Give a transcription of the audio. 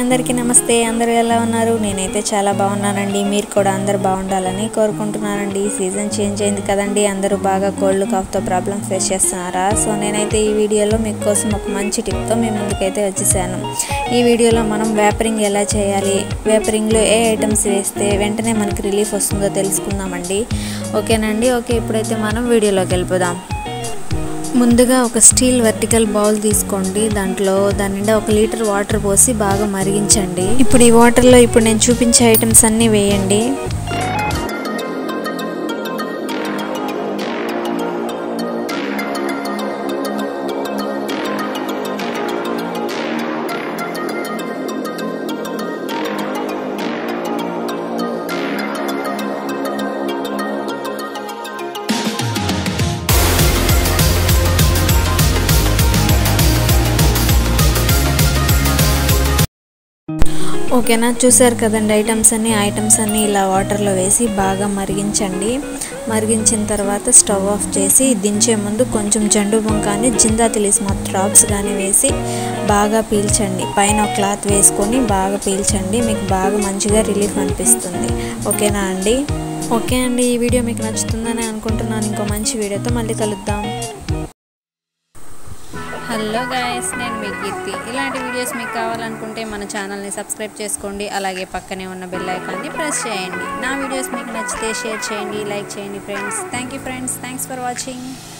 అందరికీ నమస్తే అందరూ ఎలా ఉన్నారు నేనైతే చాలా బాగున్నానండి మీరు కూడా అందరూ బాగుండాలని కోరుకుంటున్నానండి సీజన్ చేంజ్ అయింది కదండి అందరూ బాగా కోల్డ్ కాఫ్తో ప్రాబ్లమ్ ఫేస్ చేస్తున్నారా సో నేనైతే ఈ వీడియోలో మీకోసం ఒక మంచి టిప్తో మీ ముందుకైతే వచ్చేసాను ఈ వీడియోలో మనం వేపరింగ్ ఎలా చేయాలి వేపరింగ్లో ఏ ఐటమ్స్ వేస్తే వెంటనే మనకి రిలీఫ్ వస్తుందో తెలుసుకుందామండి ఓకేనండి ఓకే ఇప్పుడైతే మనం వీడియోలోకి వెళ్ళిపోదాం ముందుగా ఒక స్టీల్ వర్టికల్ బౌల్ తీసుకోండి దాంట్లో దాని నిండా ఒక లీటర్ వాటర్ పోసి బాగా మరిగించండి ఇప్పుడు ఈ వాటర్లో ఇప్పుడు నేను చూపించే ఐటమ్స్ అన్నీ వేయండి ఓకేనా చూసారు కదండి ఐటమ్స్ అన్ని ఐటమ్స్ అన్ని ఇలా వాటర్లో వేసి బాగా మరిగించండి మరిగించిన తర్వాత స్టవ్ ఆఫ్ చేసి దించే ముందు కొంచెం జండు బొంక కానీ జిందా తెలిసిమత్ డ్రాప్స్ కానీ వేసి బాగా పీల్చండి పైన ఒక క్లాత్ వేసుకొని బాగా పీల్చండి మీకు బాగా మంచిగా రిలీఫ్ అనిపిస్తుంది ఓకేనా అండి ఓకే అండి ఈ వీడియో మీకు నచ్చుతుందని అనుకుంటున్నాను ఇంకో మంచి వీడియోతో మళ్ళీ కలుద్దాం హలో గాయస్ నేను మీ కీర్తి ఇలాంటి వీడియోస్ మీకు కావాలనుకుంటే మన ఛానల్ని సబ్స్క్రైబ్ చేసుకోండి అలాగే పక్కనే ఉన్న బెల్ ఐకాన్ని ప్రెస్ చేయండి నా వీడియోస్ మీకు నచ్చితే షేర్ చేయండి లైక్ చేయండి friends thank you friends thanks for watching